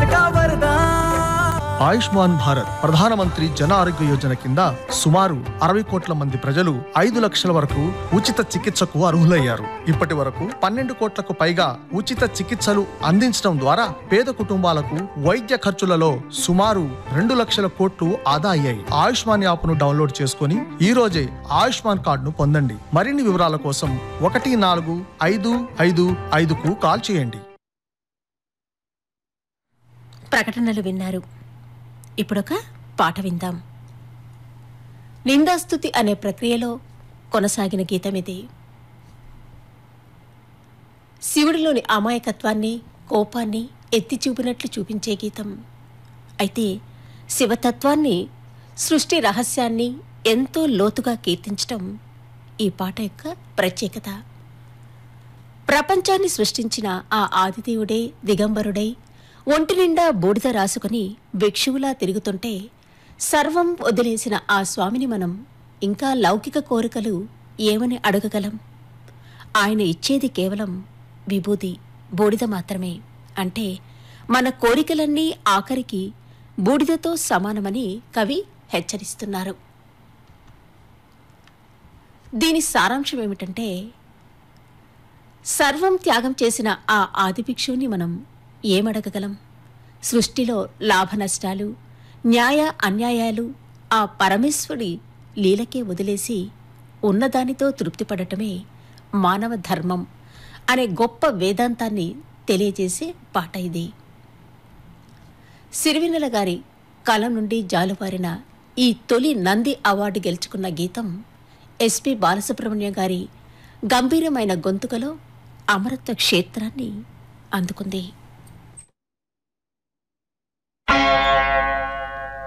का वरदान ఆయుష్మాన్ భారత్ ప్రధానమంత్రి జన ఆరోగ్య యోజన కింద సుమారు అరవై కోట్ల మంది ప్రజలు ఐదు లక్షల వరకు ఉచిత చికిత్సకు అర్హులయ్యారు ఇప్పటి వరకు పన్నెండు కోట్లకు పైగా ఉచిత చికిత్సలు అందించడం ద్వారా పేద కుటుంబాలకు వైద్య ఖర్చులలో సుమారు రెండు లక్షల కోట్లు ఆదా అయ్యాయి ఆయుష్మాన్ యాప్ను డౌన్లోడ్ చేసుకుని ఈ రోజే ఆయుష్మాన్ కార్డును పొందండి మరిన్ని వివరాల కోసం ఒకటి నాలుగు ఐదు ఐదు ఐదుకు కాల్ చేయండి ప్రకటనలు విన్నారు ఇప్పుడొక పాట విందాం నిందాస్తుతి అనే ప్రక్రియలో కొనసాగిన గీతం ఇది శివుడిలోని అమాయకత్వాన్ని కోపాన్ని ఎత్తి చూపినట్లు చూపించే గీతం అయితే శివతత్వాన్ని సృష్టి రహస్యాన్ని ఎంతో లోతుగా కీర్తించటం ఈ పాట యొక్క ప్రత్యేకత ప్రపంచాన్ని సృష్టించిన ఆ ఆదిదేవుడే దిగంబరుడై ఒంటి నిండా బూడిద రాసుకుని భిక్షువులా తిరుగుతుంటే సర్వం వదిలేసిన ఆ స్వామిని మనం ఇంకా లౌకిక కోరికలు ఏమని అడగగలం ఆయన ఇచ్చేది కేవలం విభూది బూడిద మాత్రమే అంటే మన కోరికలన్నీ ఆఖరికి బూడిదతో సమానమని కవి హెచ్చరిస్తున్నారు దీని సారాంశం ఏమిటంటే సర్వం త్యాగం చేసిన ఆ ఆదిభిక్షువుని మనం ఏమడగగలం సృష్టిలో లాభ నష్టాలు న్యాయ అన్యాయాలు ఆ పరమేశ్వరుడి లీలకే వదిలేసి ఉన్నదానితో తృప్తిపడటమే మానవ ధర్మం అనే గొప్ప వేదాంతాన్ని తెలియజేసే పాట ఇది సిరివెన్నెల గారి కలం నుండి జాలువారిన ఈ తొలి నంది అవార్డు గెలుచుకున్న గీతం ఎస్పి బాలసుబ్రహ్మణ్యం గారి గంభీరమైన గొంతుకలో అమరత్వ క్షేత్రాన్ని అందుకుంది